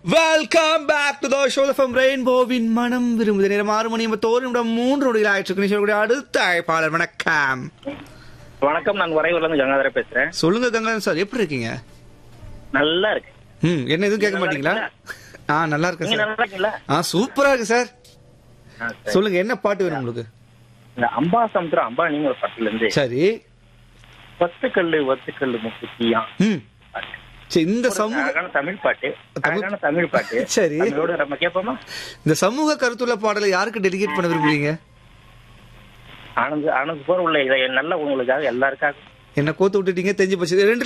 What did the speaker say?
Welcome back to the show from ரெயின்போவின் மனம் விரும்புது நேரம் ஆறு மணி ஐம்பத்தோரு நிமிடம் மூன்று நொடிகள் ஆயிடுச்சு நிஷோடைய அடுத்த அழைப்பாளர் வணக்கம் வணக்கம் நான் உறையூர்ல இருந்து கங்காதர பேசுறேன் சொல்லுங்க கங்கன் சார் எப்படி இருக்கீங்க நல்லா இருக்கு ம் என்ன எதுவும் கேட்க நல்லா மாட்டீங்களா ஆ நல்லா இருக்கேன் நீங்க சார் நல்லா இருக்கீங்களா ஆ சூப்பரா இருக்கு சார் ஆ, சரி. சொல்லுங்க என்ன பாட்டு வேணும் உங்களுக்கு இந்த அம்பா சமுத்திரம் அம்பானிங்க ஒரு படத்துல இருந்து சரி பத்து கல்லு ஒத்து கல்லு முக்குத்தியா ம் சரி இந்த சமூக அழகான தமிழ் பாட்டு தமிழ்- அழகான தமிழ் பாட்டு சரி. தமிழோட நம்ம கேட்போமா இந்த சமூக கருத்துள்ள பாடலை யாருக்கு டெடிகேட் பண்ண விரும்புறீங்க ஆனந்த் ஆனந்த் போர் உள்ள இதை நல்ல உங்களுக்காக எல்லாருக்காக என்ன கோத்து விட்டுட்டீங்க தெரிஞ்சு போச்சு ரெண்டு